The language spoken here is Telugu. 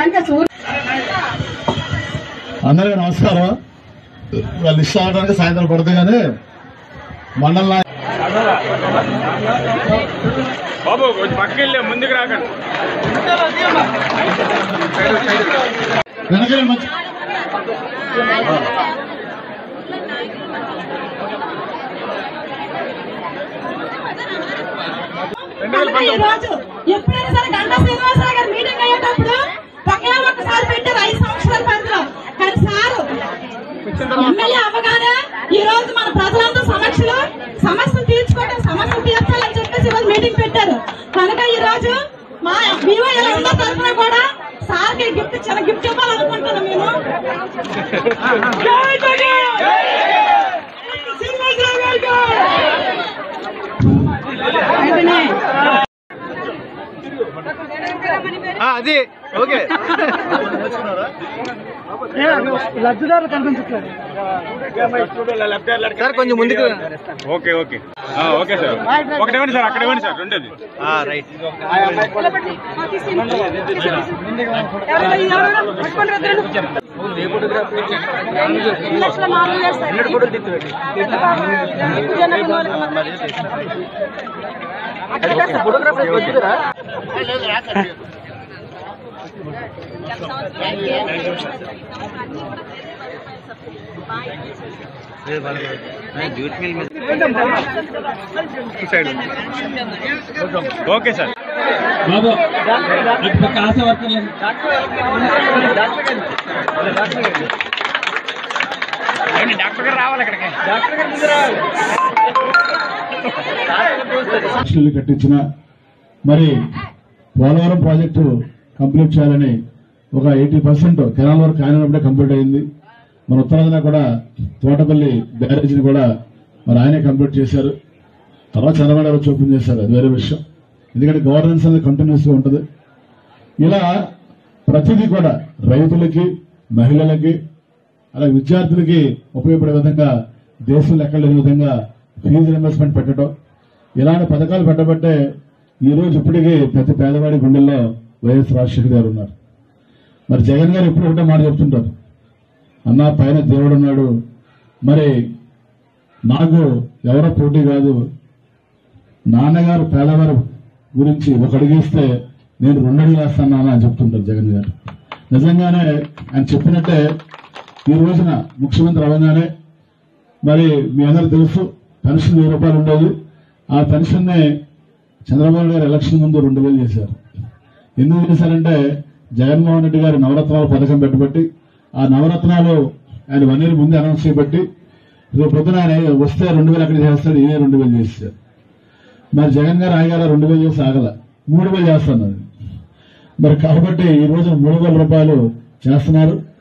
ఇంకా సూర్య అందరికీ నమస్కారం వాళ్ళు ఇష్టం అవడానికి సాయంత్రం పడుతుంది కానీ మండల నాయ- బాబు కొంచెం పక్కకి వెళ్ళే ముందుకు రాకండి వెనకాల మంచి కనుక ఈ రోజు ఎప్పుడైనా సరే గంటా శ్రీనివాసరావు గారు మీటింగ్ అయ్యేటప్పుడు ఒకే ఒక్కసారి పెట్టారు ఐదు సంవత్సరాల పరిధిలో కానీ సారు ఎమ్మెల్యే అవ్వగానే ఈ రోజు మన ప్రజలందరూ సమస్యలు సమస్యలు తీర్చుకోవడం సమస్యలు తీర్చాలని చెప్పేసి ఈ రోజు మీటింగ్ పెట్టారు కనుక ఈ రోజు మా బీవైఎల్ అందరి తరఫున కూడా సార్కి గిఫ్ట్ చిన్న గిఫ్ట్ ఇవ్వాలనుకుంటున్నాం మేము జై జగన్! శ్రీనివాసరావు గారికి! వెంటనే అది ఓకే సార్ కొంచెం ముందుకు ఓకే ఓకే ఆ, ఓకే సార్ ఒకటి ఇవ్వండి సార్ అక్కడ ఇవ్వండి సార్ రెండోది రైట్ ఓకే సార్ బాబు అటు పక్క ఆశ వర్కర్లు ఏమండి, డాక్టర్ గారు రావాలి అక్కడికి లక్షలు కట్టించిన మరి పోలవరం ప్రాజెక్టు కంప్లీట్ చేయాలని ఒక ఎయిటీ పర్సెంట్ కెనాల్ వరకు కానినప్పుడే కంప్లీట్ అయింది మన ఉత్తరాదిన కూడా తోటపల్లి బ్యారేజీని కూడా మరి ఆయనే కంప్లీట్ చేశారు తర్వాత చంద్రబాబు గారు వచ్చి ఓపెన్ చేశారు అది వేరే విషయం ఎందుకంటే గవర్నెన్స్ అనేది కంటిన్యూస్ గా ఉంటుంది ఇలా ప్రతిదీ కూడా రైతులకి మహిళలకి అలాగే విద్యార్థులకి ఉపయోగపడే విధంగా దేశంలో ఎక్కడ లేని విధంగా ఫీజు రియంబర్స్మెంట్ పెట్టడం ఇలాంటి పథకాలు పెట్టబట్టే ఈ రోజు ఇప్పటికీ ప్రతి పేదవాడి గుండెల్లో వైఎస్ రాజశేఖర్ గారు ఉన్నారు మరి జగన్ గారు ఎప్పుడు ఒకటే మాట చెప్తుంటారు అన్న పైన దేవుడు ఉన్నాడు మరి నాకు ఎవరో పోటీ కాదు నాన్నగారు పేదవారు గురించి ఒక అడిగేస్తే నేను రెండు అడుగులు వేస్తాను అని చెప్తుంటారు జగన్ గారు నిజంగానే ఆయన చెప్పినట్టే ఈ రోజున ముఖ్యమంత్రి అవగానే మరి మీ అందరూ తెలుసు పెన్షన్ వెయ్యి రూపాయలు ఉండేది ఆ పెన్షన్నే చంద్రబాబు గారు ఎలక్షన్ ముందు రెండు వేలు చేశారు ఎందుకు చేశారంటే జగన్మోహన్ రెడ్డి గారు నవరత్నాల పథకం పెట్టబట్టి ఆ నవరత్నాలు ఆయన వన్ ఇయర్ ముందే అనౌన్స్ చేయబట్టి రేపు పొద్దున ఆయన వస్తే రెండు వేలు అక్కడ చేస్తాడు ఈయన రెండు వేలు చేశారు మరి జగన్ గారు ఆయన గారు రెండు వేలు చేసి ఆగల మూడు వేలు చేస్తున్నారు మరి కాబట్టి ఈ రోజు మూడు వేల రూపాయలు చేస్తున్నారు